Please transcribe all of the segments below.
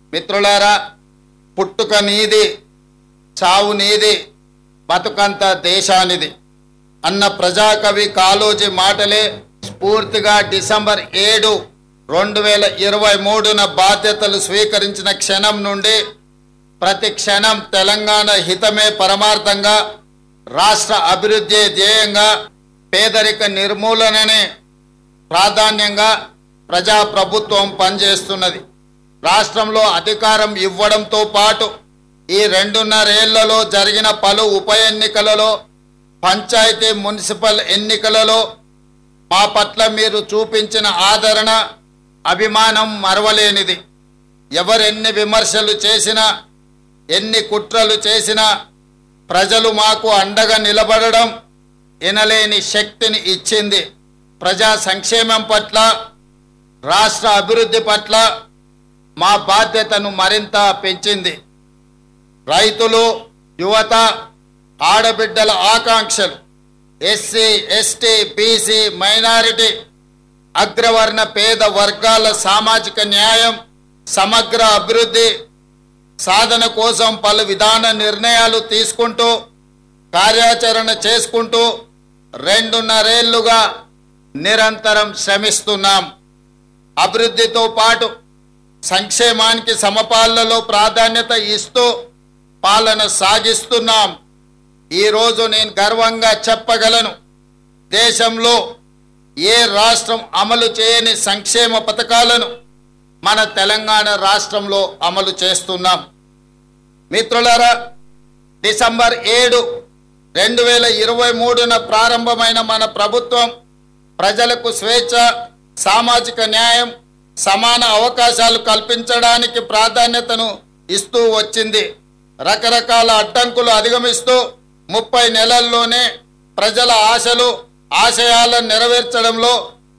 మిత్రులారా పుట్టుక నీది చావు నీది బతుకంత దేశానిది అన్న ప్రజాకవి కాళోజీ మాటలే స్ఫూర్తిగా డిసెంబర్ ఏడు రెండు వేల ఇరవై మూడున బాధ్యతలు స్వీకరించిన క్షణం నుండి ప్రతి క్షణం తెలంగాణ హితమే పరమార్థంగా రాష్ట్ర అభివృద్ధి ధ్యేయంగా పేదరిక నిర్మూలననే ప్రాధాన్యంగా ప్రజాప్రభుత్వం పనిచేస్తున్నది రాష్ట్రంలో అధికారం ఇవ్వడంతో పాటు ఈ రెండున్నరేళ్లలో జరిగిన పలు ఉప ఎన్నికలలో పంచాయతీ మున్సిపల్ ఎన్నికలలో మా పట్ల మీరు చూపించిన ఆదరణ అభిమానం మరవలేనిది ఎవరెన్ని విమర్శలు చేసినా ఎన్ని కుట్రలు చేసినా ప్రజలు మాకు అండగా నిలబడడం ఎనలేని శక్తిని ఇచ్చింది ప్రజా సంక్షేమం పట్ల రాష్ట్ర అభివృద్ధి పట్ల మా బాధ్యతను మరింత పెంచింది రైతులు యువత ఆడబిడ్డల ఆకాంక్షలు ఎస్సీ ఎస్టీ బీసీ మైనారిటీ అగ్రవర్ణ పేద వర్గాల సామాజిక న్యాయం సమగ్ర అభివృద్ధి సాధన కోసం పలు విధాన నిర్ణయాలు తీసుకుంటూ కార్యాచరణ చేసుకుంటూ రెండున్నరేళ్లుగా నిరంతరం శ్రమిస్తున్నాం అభివృద్ధితో పాటు సంక్షేమానికి సమపాలలో ప్రాధాన్యత ఇస్తూ పాలన సాగిస్తున్నాం ఈరోజు నేను గర్వంగా చెప్పగలను దేశంలో ఏ రాష్ట్రం అమలు చేయని సంక్షేమ పథకాలను మన తెలంగాణ రాష్ట్రంలో అమలు చేస్తున్నాం మిత్రులారా డిసెంబర్ ఏడు రెండు వేల ఇరవై మూడున ప్రారంభమైన మన ప్రభుత్వం ప్రజలకు స్వేచ్ఛ సామాజిక న్యాయం సమాన అవకాశాలు కల్పించడానికి ప్రాధాన్యతను ఇస్తూ వచ్చింది రకరకాల అడ్డంకులు అధిగమిస్తూ ముప్పై నెలల్లోనే ప్రజల ఆశలు ఆశయాలను నెరవేర్చడంలో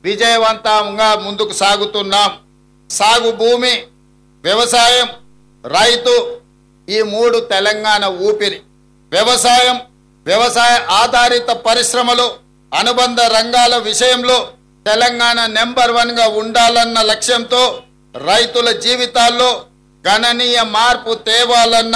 విజయవంతంగా ముందుకు సాగుతున్నాం సాగు భూమి వ్యవసాయం రైతు ఈ మూడు తెలంగాణ ఊపిరి వ్యవసాయం వ్యవసాయ ఆధారిత పరిశ్రమలు అనుబంధ రంగాల విషయంలో తెలంగాణ నెంబర్ వన్గా ఉండాలన్న లక్ష్యంతో రైతుల జీవితాల్లో గణనీయ మార్పు తేవాలన్న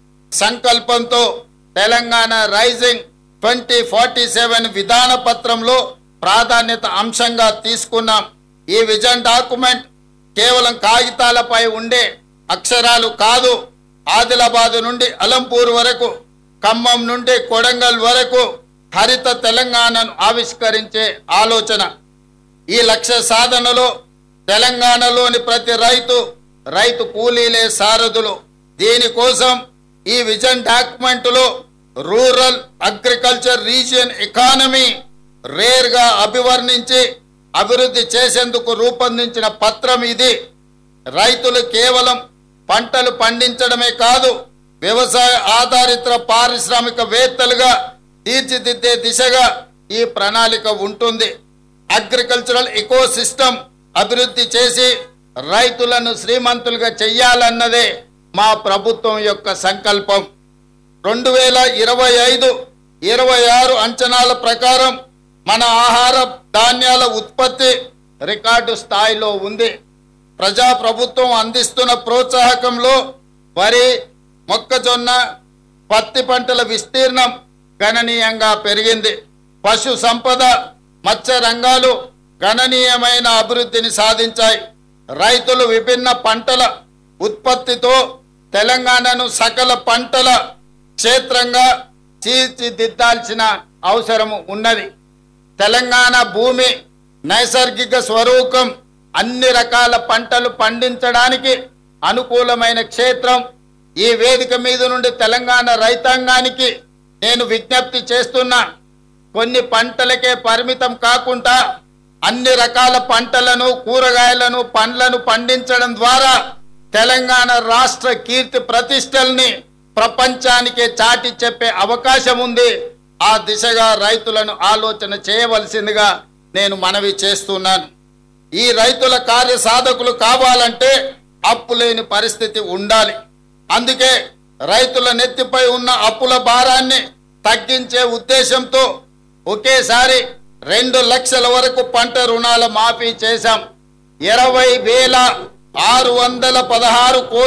సంకల్పంతో Telangana rising twenty forty seven విధాన పత్రంలో ప్రాధాన్యత అంశంగా తీసుకున్నాం ఈ విజన్ డాక్యుమెంట్ కేవలం కాగితాలపై ఉండే అక్షరాలు కాదు ఆదిలాబాద్ నుండి అలంపూర్ వరకు ఖమ్మం నుండి కొడంగల్ వరకు హరిత తెలంగాణను ఆవిష్కరించే ఆలోచన ఈ లక్ష్య సాధనలో తెలంగాణలోని ప్రతి రైతు రైతు కూలీలే సారథులు దీనికోసం ఈ విజన్ డాక్యుమెంట్లో రూరల్ అగ్రికల్చర్ రీజియన్ ఎకానమీ రేర్గా అభివర్ణించి అభివృద్ధి చేసేందుకు రూపొందించిన పత్రం ఇది రైతులు కేవలం పంటలు పండించడమే కాదు వ్యవసాయ ఆధారిత పారిశ్రామికవేత్తలుగా తీర్చిదిద్దే దిశగా ఈ ప్రణాళిక ఉంటుంది అగ్రికల్చరల్ ఎకో సిస్టమ్ అభివృద్ధి చేసి రైతులను శ్రీమంతులుగా చెయ్యాలన్నదే మా ప్రభుత్వం యొక్క సంకల్పం రెండు వేల ఇరవై ఐదు ఇరవై ఆరు అంచనాల ప్రకారం మన ఆహార ధాన్యాల ఉత్పత్తి రికార్డు స్థాయిలో ఉంది ప్రజా ప్రభుత్వం అందిస్తున్న ప్రోత్సాహకంలో వరి మొక్కజొన్న పత్తి పంటల విస్తీర్ణం గణనీయంగా పెరిగింది పశు సంపద మత్స్య రంగాలు గణనీయమైన అభివృద్ధిని సాధించాయి రైతులు విభిన్న పంటల ఉత్పత్తితో తెలంగాణను సకల పంటల క్షేత్రంగా తీర్చిదిద్దాల్సిన అవసరం ఉన్నది తెలంగాణ భూమి నైసర్గిక స్వరూపం అన్ని రకాల పంటలు పండించడానికి అనుకూలమైన క్షేత్రం ఈ వేదిక మీద నుండి తెలంగాణ రైతాంగానికి నేను విజ్ఞప్తి చేస్తున్నా కొన్ని పంటలకే పరిమితం కాకుండా అన్ని రకాల పంటలను కూరగాయలను పండ్లను పండించడం ద్వారా తెలంగాణ రాష్ట్ర కీర్తి ప్రతిష్టల్ని ప్రపంచానికే చాటి చెప్పే అవకాశం ఉంది ఆ దిశగా రైతులను ఆలోచన చేయవలసిందిగా నేను మనవి చేస్తున్నాను ఈ రైతుల కార్య సాధకులు కావాలంటే అప్పు లేని పరిస్థితి ఉండాలి అందుకే రైతుల నెత్తిపై ఉన్న అప్పుల భారాన్ని తగ్గించే ఉద్దేశంతో ఒకేసారి రెండు లక్షల వరకు పంట రుణాల మాఫీ చేశాం ఇరవై వేల ఆరు వందల పదహారు కోట్ల